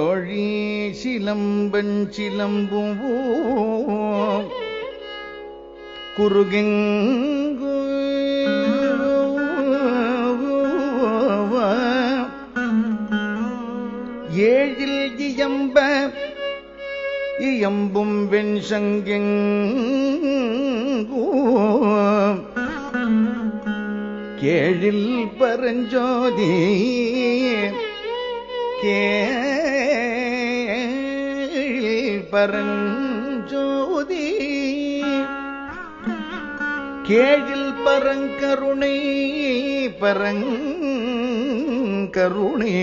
கோழி சிலம்பன் சிலம்பும் குறுகெங்கு ஏழில் இயம்ப இயம்பும் வெண்சங்கெங்கூ கேழில் பரஞ்சோதி கேழில் பரஞ்சோதி கேழில் பரங்கருணை பரங்கருணை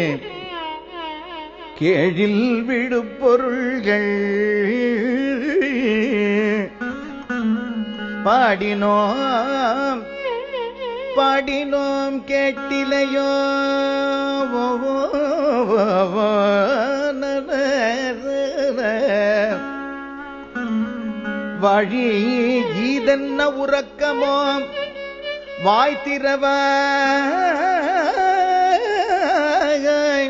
கேழில் விடுபொருள்கள் பாடினோம் பாடினோம் கேட்டிலையோ வழி ஈதென்ன உறக்கமோ வாய் திறவாய்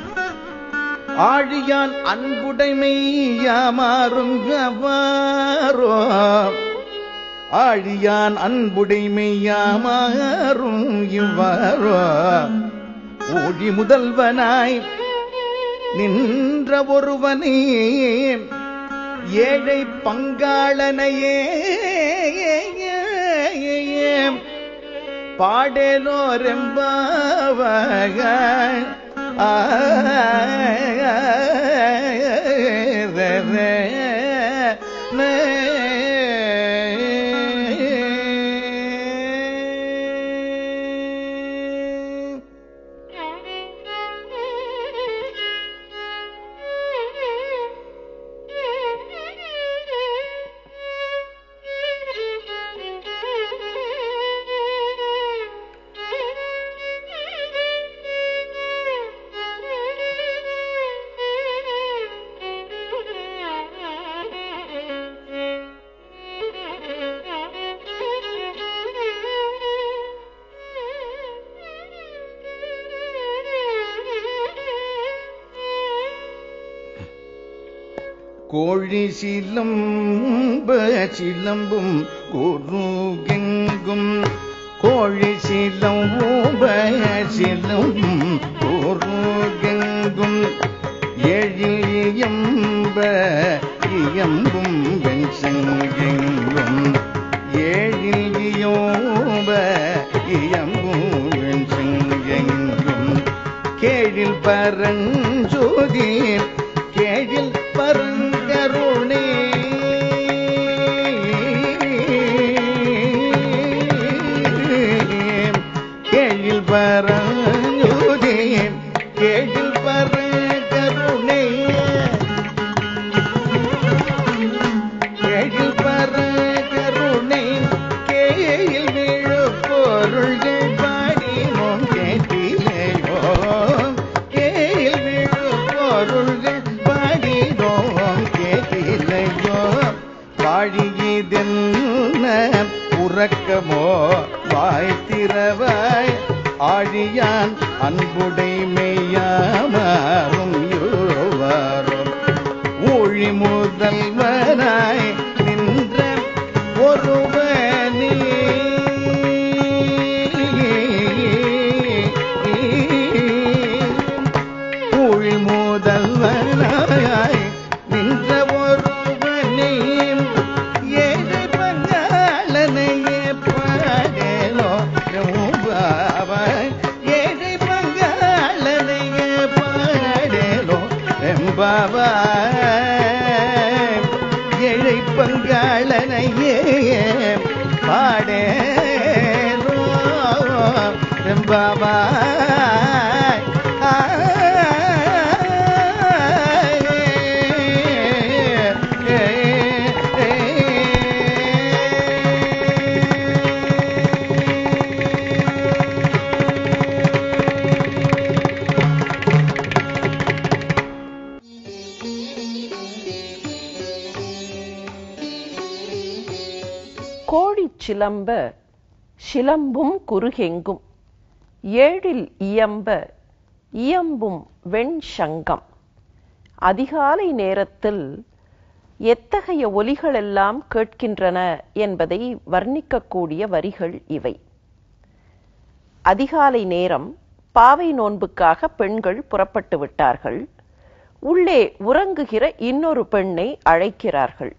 ஆழியான் அன்புடைமை யாமாறும் அவ்வாறோ ஆழியான் அன்புடைமை யாமாறும் இவ்வாறோ ஓடி முதல்வனாய் நின்ற ஒருவனே ஏழை பங்காளனையே பாடேலோரெம்பாவக கோழி சிலம்ப சிலம்பும் குருகெங்கும் கோழி சிலம்பும் சிலம்பும் குருகெங்கும் எழியம்ப இயம்பும் வெண்சங்கெங்கும் ஏழியோப இயம்பும் வெண்சங்கெங்கும் கேழில் பரஞ்சோதி கேழில் பரங்கருணே கேழில் பரஞ்சோதி கேழில் பரங்கருணே கேழில் பரங்கருணை கேயில் விழு பொருள்கள் பாடினோம் கேட்டிலேயோ கேயில் விழு பொருள்கள் பாடினோம் கேட்டிலையோ வாழியதென்ன உறக்கமோ வாய் திறவாய் ஆழியான் அன்புடை மெய்யாமாறும் யோவாரும் ஊழி முதல்வனாய் நின்ற ஒருவனே ஊழி முதல்வனாய் நின்ற ஒருவனே ஏழை பங்காளனையே பாடலோ பாவாய் ஏழை பங்காளனையே பாடலோ எம்பாவாய் ஏழை பங்காளனையே பாடேரோ எம்பாவாய் கோழிச் சிலம்ப சிலம்பும் குறுகெங்கும் ஏழில் இயம்ப இயம்பும் வெண்சங்கம் அதிகாலை நேரத்தில் எத்தகைய ஒலிகளெல்லாம் கேட்கின்றன என்பதை வர்ணிக்கக்கூடிய வரிகள் இவை அதிகாலை நேரம் பாவை நோன்புக்காக பெண்கள் புறப்பட்டு விட்டார்கள் உள்ளே உறங்குகிற இன்னொரு பெண்ணை அழைக்கிறார்கள்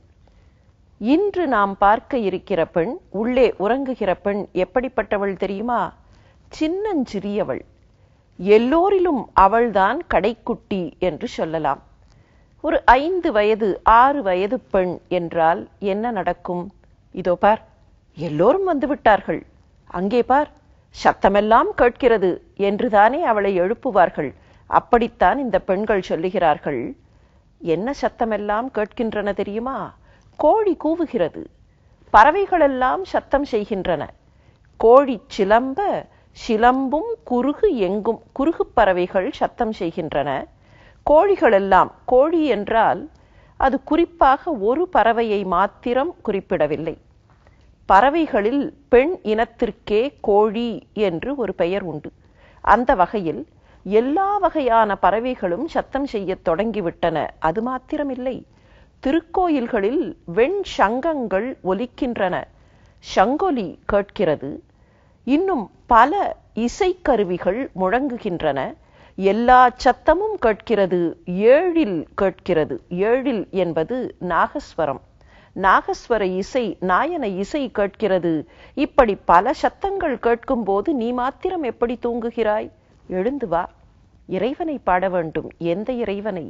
இன்று நாம் பார்க்க இருக்கிற பெண் உள்ளே உறங்குகிற பெண் எப்படிப்பட்டவள் தெரியுமா சின்னஞ்சிறியவள் எல்லோரிலும் அவள்தான் கடைக்குட்டி என்று சொல்லலாம் ஒரு ஐந்து வயது ஆறு வயது பெண் என்றால் என்ன நடக்கும் இதோ பார் எல்லோரும் வந்து விட்டார்கள் அங்கே பார் சத்தமெல்லாம் கேட்கிறது என்றுதானே அவளை எழுப்புவார்கள் அப்படித்தான் இந்த பெண்கள் சொல்லுகிறார்கள் என்ன சத்தமெல்லாம் கேட்கின்றன தெரியுமா கோழி கூவுகிறது பறவைகளெல்லாம் சத்தம் செய்கின்றன கோழி சிலம்ப சிலம்பும் குறுகு எங்கும் குறுகு பறவைகள் சத்தம் செய்கின்றன கோழிகளெல்லாம் கோழி என்றால் அது குறிப்பாக ஒரு பறவையை மாத்திரம் குறிப்பிடவில்லை பறவைகளில் பெண் இனத்திற்கே கோழி என்று ஒரு பெயர் உண்டு அந்த வகையில் எல்லா வகையான பறவைகளும் சத்தம் செய்யத் தொடங்கிவிட்டன அது மாத்திரமில்லை திருக்கோயில்களில் வெண் சங்கங்கள் ஒலிக்கின்றன சங்கொலி கேட்கிறது இன்னும் பல இசைக்கருவிகள் முழங்குகின்றன எல்லா சத்தமும் கேட்கிறது ஏழில் கேட்கிறது ஏழில் என்பது நாகஸ்வரம் நாகஸ்வர இசை நாயன இசை கேட்கிறது இப்படி பல சத்தங்கள் கேட்கும்போது நீ மாத்திரம் எப்படி தூங்குகிறாய் எழுந்து வா இறைவனை பாட வேண்டும் எந்த இறைவனை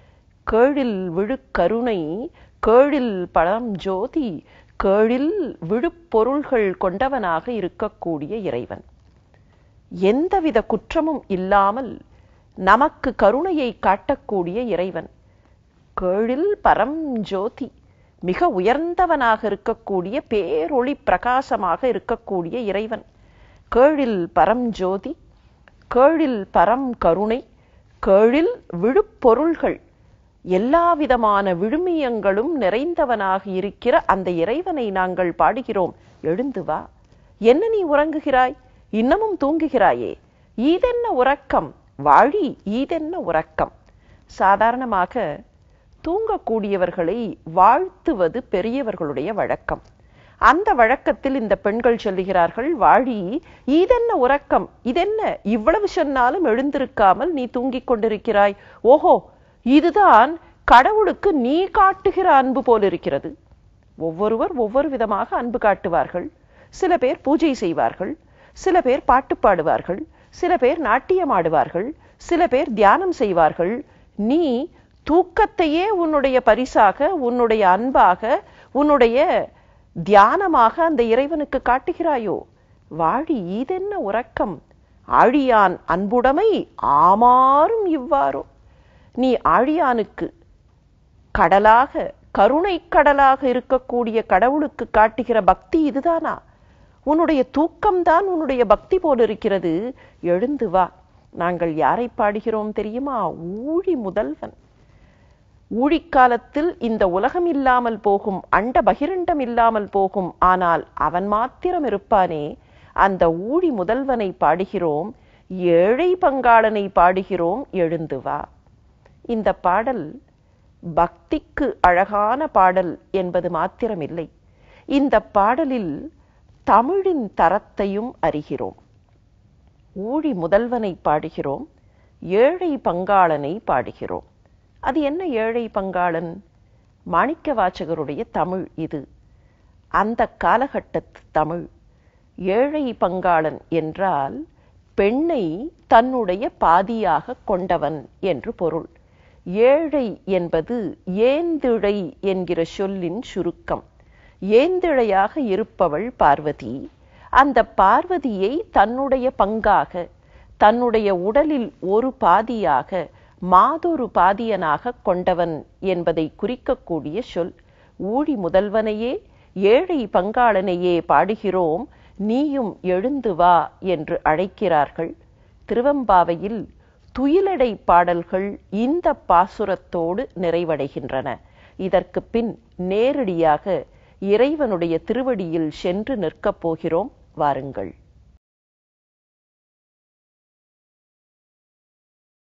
கேழில் விழுக்கருணை கேழில் பழம் ஜோதி கேழில் விழுப்பொருள்கள் கொண்டவனாக இருக்கக்கூடிய இறைவன் எந்தவித குற்றமும் இல்லாமல் நமக்கு கருணையை காட்டக்கூடிய இறைவன் கேழில் பரம் ஜோதி மிக உயர்ந்தவனாக இருக்கக்கூடிய பேரொளி பிரகாசமாக இருக்கக்கூடிய இறைவன் கேழில் பரம் ஜோதி கேழில் பரம் கருணை கேழில் விழுப்பொருள்கள் எல்லா விதமான விழுமியங்களும் நிறைந்தவனாக இருக்கிற அந்த இறைவனை நாங்கள் பாடுகிறோம் எழுந்து வா என்ன நீ உறங்குகிறாய் இன்னமும் தூங்குகிறாயே ஈதென்ன உறக்கம் வாழி ஈதென்ன உறக்கம் சாதாரணமாக தூங்கக்கூடியவர்களை வாழ்த்துவது பெரியவர்களுடைய வழக்கம் அந்த வழக்கத்தில் இந்த பெண்கள் சொல்லுகிறார்கள் வாழி இதென்ன உறக்கம் இதென்ன இவ்வளவு சொன்னாலும் எழுந்திருக்காமல் நீ தூங்கிக் கொண்டிருக்கிறாய் ஓஹோ இதுதான் கடவுளுக்கு நீ காட்டுகிற அன்பு போல் இருக்கிறது ஒவ்வொருவர் ஒவ்வொரு விதமாக அன்பு காட்டுவார்கள் சில பேர் பூஜை செய்வார்கள் சில பேர் பாட்டு பாடுவார்கள் சில பேர் நாட்டியம் ஆடுவார்கள் சில பேர் தியானம் செய்வார்கள் நீ தூக்கத்தையே உன்னுடைய பரிசாக உன்னுடைய அன்பாக உன்னுடைய தியானமாக அந்த இறைவனுக்கு காட்டுகிறாயோ வாழி ஈதென்ன உறக்கம் ஆழியான் அன்புடைமை ஆமாறும் இவ்வாறோ நீ ஆழியானுக்கு கடலாக கருணை கடலாக இருக்கக்கூடிய கடவுளுக்கு காட்டுகிற பக்தி இதுதானா உன்னுடைய தூக்கம்தான் உன்னுடைய பக்தி போல் இருக்கிறது எழுந்து வா நாங்கள் யாரை பாடுகிறோம் தெரியுமா ஊழி முதல்வன் ஊழிக்காலத்தில் இந்த உலகம் இல்லாமல் போகும் அண்ட பகிரண்டம் இல்லாமல் போகும் ஆனால் அவன் மாத்திரம் இருப்பானே அந்த ஊழி முதல்வனை பாடுகிறோம் ஏழை பங்காளனை பாடுகிறோம் எழுந்து வா இந்த பாடல் பக்திக்கு அழகான பாடல் என்பது மாத்திரமில்லை இந்த பாடலில் தமிழின் தரத்தையும் அறிகிறோம் ஊழி முதல்வனை பாடுகிறோம் ஏழை பங்காளனை பாடுகிறோம் அது என்ன ஏழை பங்காளன் மாணிக்க வாசகருடைய தமிழ் இது அந்த காலகட்டத்து தமிழ் ஏழை பங்காளன் என்றால் பெண்ணை தன்னுடைய பாதியாக கொண்டவன் என்று பொருள் ஏழை என்பது ஏந்திழை என்கிற சொல்லின் சுருக்கம் ஏந்திழையாக இருப்பவள் பார்வதி அந்த பார்வதியை தன்னுடைய பங்காக தன்னுடைய உடலில் ஒரு பாதியாக மாதொரு பாதியனாக கொண்டவன் என்பதை குறிக்கக்கூடிய சொல் ஊழி முதல்வனையே ஏழை பங்காளனையே பாடுகிறோம் நீயும் எழுந்து வா என்று அழைக்கிறார்கள் திருவம்பாவையில் துயிலடை பாடல்கள் இந்த பாசுரத்தோடு நிறைவடைகின்றன இதற்கு பின் நேரடியாக இறைவனுடைய திருவடியில் சென்று நிற்கப் போகிறோம் வாருங்கள்